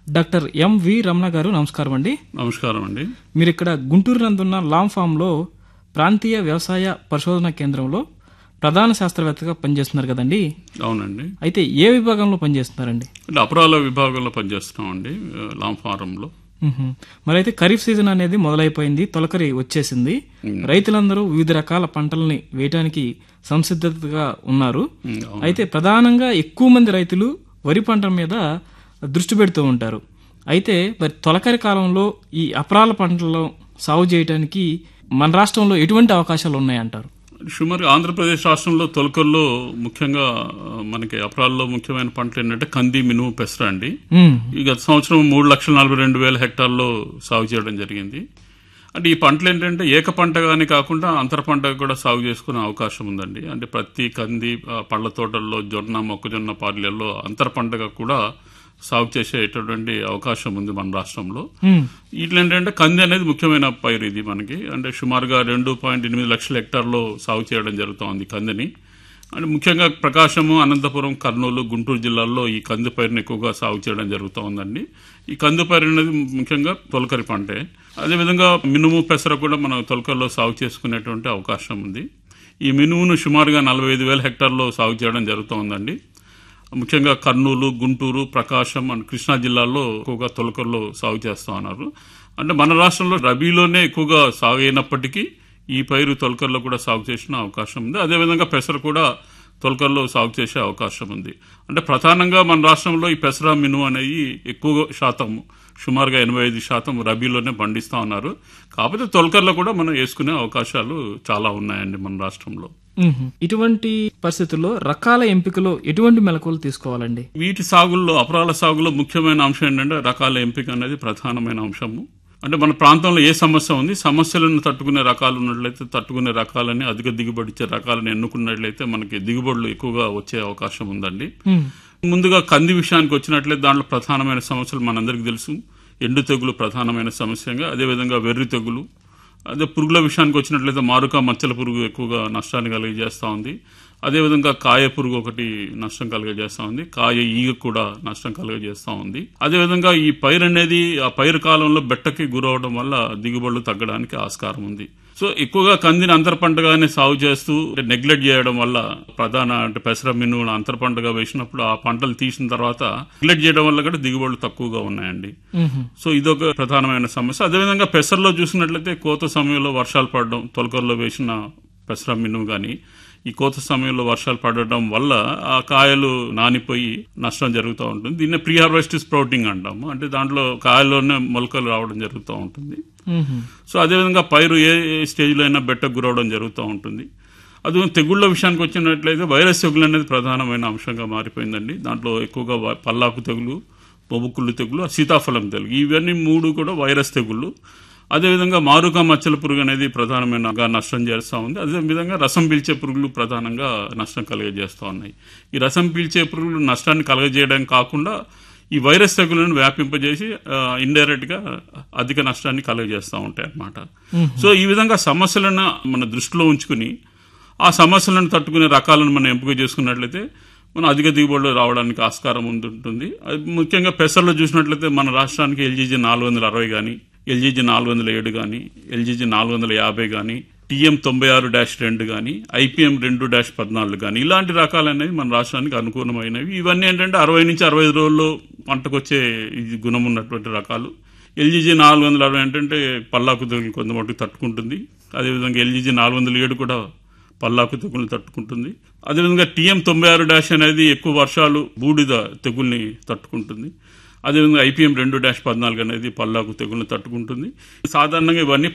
Doctor M వి రమణ గారు నమస్కారం అండి నమస్కారం అండి మీరు ఇక్కడ గుంటూరు నందున్న లామ్ ఫామ్లో ప్రాంతీయ వ్యవసాయ పరిశోధన కేంద్రంలో ప్రధాన శాస్త్రవేత్తగా పనిచేస్తున్నారు కదండి అవునండి అయితే ఏ విభాగంలో పనిచేస్తున్నారండి అంటే అపరాల విభాగంలో పనిచేస్తున్నామండి ఆ, లాంగ్ ఫారంలో మ్మ్హ. మరి అయితే ఖరీఫ్ సీజన్ అనేది మొదలైపోయింది తొలకరి వచ్చేసింది రైతులందరూ వివిధ రకాల పంటల్ని వేయడానికి సంసిద్ధతగా ఉన్నారు ఉమ్, అవును. అయితే ప్రధానంగా ఎక్కువ మంది రైతులు వరి పంట మీద దృష్టి పెడుతూ ఉంటారు అయితే మరి తొలకరి కాలంలో ఈ అపరాల పంటలను సాగు చేయడానికి మన రాష్ట్రంలో ఎటువంటి అవకాశాలు ఉన్నాయంటారు సుమారు ఆంధ్రప్రదేశ్ రాష్ట్రంలో తొలకల్లో ముఖ్యంగా ఆ, మనకి అపరాల్లో ముఖ్యమైన పంటలు ఏంటంటే కంది మినుము పెసర అండి మ్మ్. ఈ గత సంవత్సరం మూడు లక్షల నలభై రెండు వేల హెక్టార్లో సాగు చేయడం జరిగింది అంటే ఈ పంటలు ఏంటంటే ఏక పంటగానే కాకుండా అంతర పంటగా కూడా సాగు చేసుకునే అవకాశం ఉందండి అంటే ప్రతి కంది ఆ, పళ్ళ తోటల్లో జొన్న మొక్కజొన్న పార్లల్లో అంతర పంటగా కూడా సాగు చేసేటటువంటి అవకాశం ఉంది మన రాష్ట్రంలో మ్మ్. ఇట్లా ఏంటంటే కంది అనేది ముఖ్యమైన పైరు ఇది మనకి అంటే సుమారుగా రెండు పాయింట్ ఎనిమిది లక్షల హెక్టార్లో సాగు చేయడం జరుగుతోంది కందిని అంటే ముఖ్యంగా ప్రకాశము అనంతపురం కర్నూలు గుంటూరు జిల్లాల్లో ఈ కంది పైరుని ఎక్కువగా సాగు చేయడం జరుగుతూ ఉందండి ఈ కంది పైరు అనేది ముఖ్యంగా తొలకరి పంటే అదేవిధంగా మినుము పెసర కూడా మనం తొలకరిలో సాగు చేసుకునేటువంటి అవకాశం ఉంది ఈ మినుమును సుమారుగా నలభై ఐదు వేల హెక్టార్లో సాగు చేయడం జరుగుతూ ఉందండి ముఖ్యంగా కర్నూలు గుంటూరు ప్రకాశం అండ్ కృష్ణా జిల్లాల్లో ఎక్కువగా తొలకల్లో సాగు చేస్తా ఉన్నారు అంటే మన రాష్ట్రంలో రబీలోనే ఎక్కువగా సాగు అయినప్పటికీ ఈ పైరు తొలకల్లో కూడా సాగు చేసిన అవకాశం ఉంది అదేవిధంగా పెసర కూడా తొలకల్లో సాగు చేసే అవకాశం ఉంది అంటే ప్రధానంగా మన రాష్ట్రంలో ఈ పెసర మినుము అనేవి ఎక్కువ శాతం సుమారుగా ఎనభై ఐదు శాతం రబీలోనే పండిస్తా ఉన్నారు కాకపోతే తొలకల్లో కూడా మనం వేసుకునే అవకాశాలు చాలా ఉన్నాయండి మన రాష్ట్రంలో మ్మ్. ఇటువంటి పరిస్థితుల్లో రకాల ఎంపికలో ఎటువంటి మెలకువలు తీసుకోవాలండి వీటి సాగుల్లో అపరాల సాగులో ముఖ్యమైన అంశం ఏంటంటే రకాల ఎంపిక అనేది ప్రధానమైన అంశము అంటే మన ప్రాంతంలో ఏ సమస్య ఉంది సమస్యలను తట్టుకునే రకాలు ఉన్నట్లయితే తట్టుకునే రకాలని అధిక దిగుబడి ఇచ్చే రకాలను ఎన్నుకున్నట్లయితే మనకి దిగుబడులు ఎక్కువగా వచ్చే అవకాశం ఉందండి మ్మ్. ముందుగా కంది విషయానికి వచ్చినట్లయితే దాంట్లో ప్రధానమైన సమస్యలు మనందరికీ తెలుసు ఎండు తెగులు ప్రధానమైన సమస్యగా అదేవిధంగా వెర్రి తెగులు అదే పురుగుల విషయానికి వచ్చినట్లయితే మారుక మచ్చల పురుగు ఎక్కువగా నష్టాన్ని కలిగజేస్తూ ఉంది అదేవిధంగా కాయ పురుగు ఒకటి నష్టం కలుగజేస్తూ ఉంది కాయ ఈగ కూడా నష్టం కలుగజేస్తూ ఉంది అదేవిధంగా ఈ పైరు అనేది ఆ పైరు కాలంలో బెట్టకి గురవడం వల్ల దిగుబడులు తగ్గడానికి ఆస్కారం ఉంది సో ఎక్కువగా కందిని అంతర పంటగానే సాగు చేస్తూ నెగ్లెక్ట్ చేయడం వల్ల ప్రధాన అంటే పెసర మినువులు అంతర పంటగా వేసినప్పుడు ఆ పంటలు తీసిన తర్వాత నెగ్లెక్ట్ చేయడం వల్ల కూడా దిగుబడులు తక్కువగా ఉన్నాయండి మ్మ్. సో ఇదొక ప్రధానమైన సమస్య అదేవిధంగా పెసరలో చూసినట్లయితే కోత సమయంలో వర్షాలు పడడం తొలకరలో వేసిన పెసర మినుము కానీ ఈ కోత సమయంలో వర్షాలు పడడం వల్ల ఆ కాయలు నానిపోయి నష్టం జరుగుతూ ఉంటుంది దీన్ని ప్రీ హార్వెస్ట్ స్ప్రౌటింగ్ అంటాము అంటే దాంట్లో కాయల్లోనే మొలకలు రావడం జరుగుతూ ఉంటుంది మ్మ్. సో అదేవిధంగా పైరు ఏ ఏ స్టేజ్లో అయినా బెట్టకు గురవడం జరుగుతూ ఉంటుంది అది తెగుళ్ళ విషయానికి వచ్చినట్లయితే వైరస్ తెగులు అనేది ప్రధానమైన అంశంగా మారిపోయిందండి దాంట్లో ఎక్కువగా వ- పల్లాకు తెగులు బొబుక్కుళ్ళు తెగులు సీతాఫలం తెగులు ఇవన్నీ మూడు కూడా వైరస్ తెగుళ్ళు అదేవిధంగా మారుక మచ్చల పురుగు అనేది ప్రధానమైనగా నష్టం చేస్తూ ఉంది అదేవిధంగా రసం పీల్చే పురుగులు ప్రధానంగా నష్టం కలుగజేస్తూ ఉన్నాయి ఈ రసం పీల్చే పురుగులు నష్టాన్ని కలుగజేయడం కాకుండా ఈ వైరస్ తెగులను వ్యాపింపజేసి ఇండైరెక్ట్ గా అధిక నష్టాన్ని కలుగజేస్తూ ఉంటాయి అన్నమాట సో ఈ విధంగా సమస్యలను మన దృష్టిలో ఉంచుకుని ఆ సమస్యలను తట్టుకునే రకాలను మనం ఎంపిక చేసుకున్నట్లయితే మనం అధిక దిగుబడులు రావడానికి ఆస్కారం ఉంటుంది అది ముఖ్యంగా పెసర్లో చూసినట్లయితే మన రాష్ట్రానికి ఎల్జీజీ నాలుగు వందల అరవై కానీ ఎల్జీజీ నాలుగు వందల ఏడు కానీ ఎల్జీజీ నాలుగు వందల యాభై కానీ టీఎం తొంభై ఆరు డాష్ రెండు కానీ ఐపీఎం రెండు డాష్ పద్నాలుగు కానీ ఇలాంటి రకాలు అనేవి మన రాష్ట్రానికి అనుకూలమైనవి ఇవన్నీ ఏంటంటే అరవై నుంచి అరవై ఐదు రోజుల్లో పంటకు వచ్చే ఇది గుణం ఉన్నటువంటి రకాలు ఎల్జీజీ నాలుగు వందల అరవై ఏంటంటే పల్లాకు తెగులు కొంత మటుకు తట్టుకుంటుంది అదేవిధంగా ఎల్జీజీ నాలుగు వందల ఏడు కూడా పల్లాకు తెగుల్ని తట్టుకుంటుంది అదేవిధంగా టీఎం తొంభై ఆరు డాష్ అనేది ఎక్కువ వర్షాలు బూడిద తెగుల్ని తట్టుకుంటుంది అదేవిధంగా ఐపీఎం రెండు డాష్ పద్నాలుగు అనేది పల్లాకు తెగుల్ని తట్టుకుంటుంది సాధారణంగా ఇవన్నీ